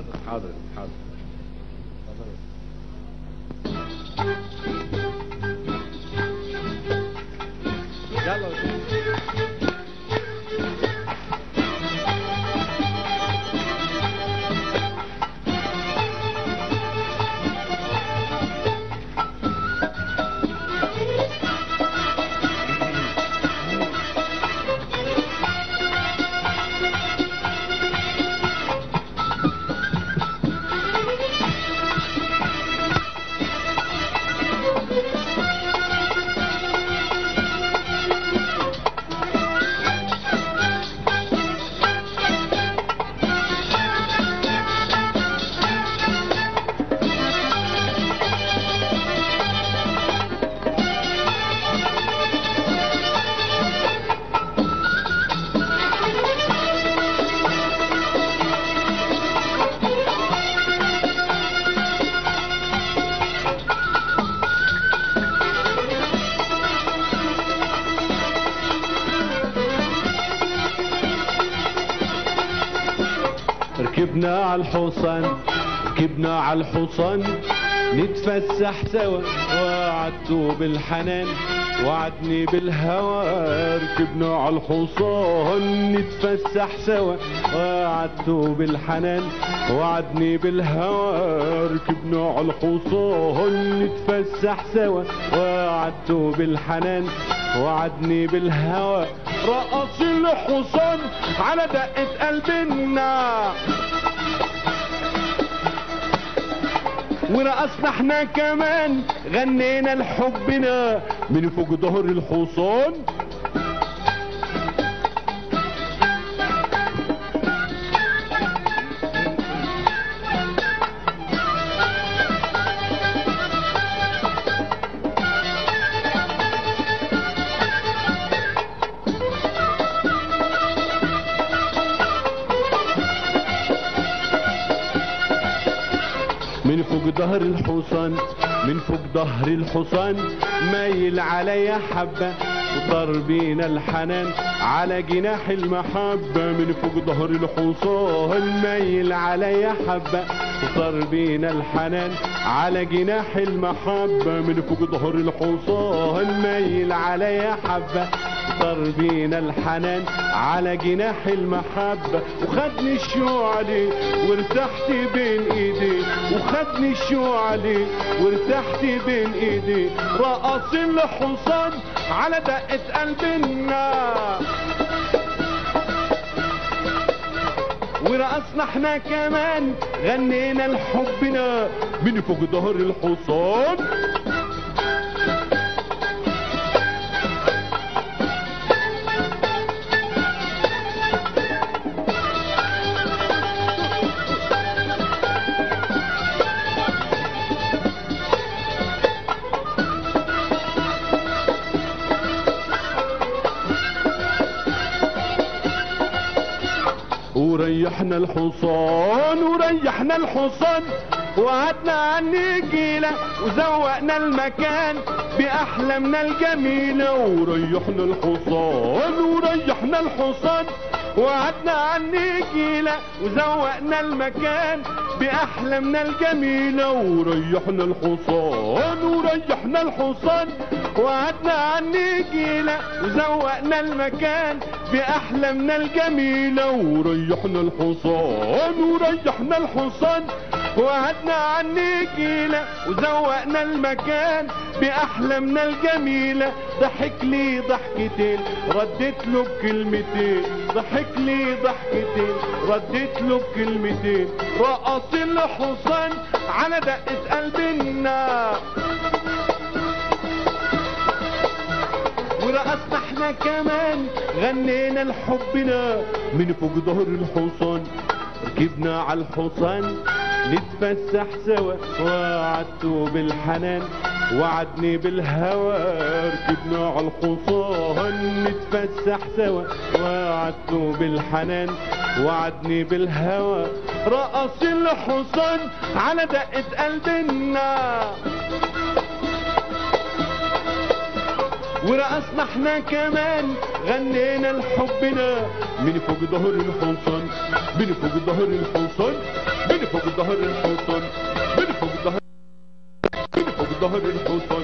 حاضر حاضر حاضر يلا ركبنا على الحصان ركبنا على الحصان نتفسح سوا وعدته بالحنان وعدني بالهوى ركبنا على الحصان نتفسح سوا وعدته بالحنان وعدني بالهوى ركبنا على الحصان نتفسح سوا وعدته بالحنان وعدني بالهوى رقص الحصان على دقة قلبنا ورقصنا احنا كمان غنينا لحبنا من فوق ظهر الحصان من فوق ظهر الحصان من فوق ظهر الحصان مايل عليا حبة وطار بينا الحنان على جناح المحبة من فوق ظهر الحصان مايل عليا حبة وطار بينا الحنان على جناح المحبة من فوق ظهر الحصان مايل عليا حبة طار بينا الحنان على جناح المحبة وخدني الشو عليه وارتحت بين ايديه وخدني الشو عليه وارتحت بين ايديه رقص الحصان على دقة قلبنا ورقصنا احنا كمان غنينا لحبنا من فوق ظهر الحصان وريحنا الحصان وريحنا الحصان وقعدنا على النجيلة وزوقنا المكان بأحلامنا الجميلة وريحنا الحصان وريحنا الحصان وقعدنا على النجيلة وزوقنا المكان بأحلامنا الجميلة وريحنا الحصان وريحنا الحصان وقعدنا على النجيلة وزوقنا المكان بأحلامنا الجميلة وريحنا الحصان وريحنا الحصان وقعدنا على النجيلة وزوقنا المكان بأحلامنا الجميلة ضحك لي ضحكتين رديت له بكلمتين ضحك لي ضحكتين رديت له بكلمتين رقص الحصان على دقة قلبنا ورقصنا احنا كمان غنينا لحبنا من فوق ظهر الحصان ركبنا على الحصان نتفسح سوا وعدته بالحنان وعدني بالهوى ركبنا على الحصان نتفسح سوا وعدته بالحنان وعدني بالهوى رقص الحصان على دقة قلبنا ورقصنا احنا كمان غنينا لحبنا من فوق ظهر الحصان من فوق ظهر الحصان من فوق ظهر الحصان من فوق ظهر من فوق ظهر الحصان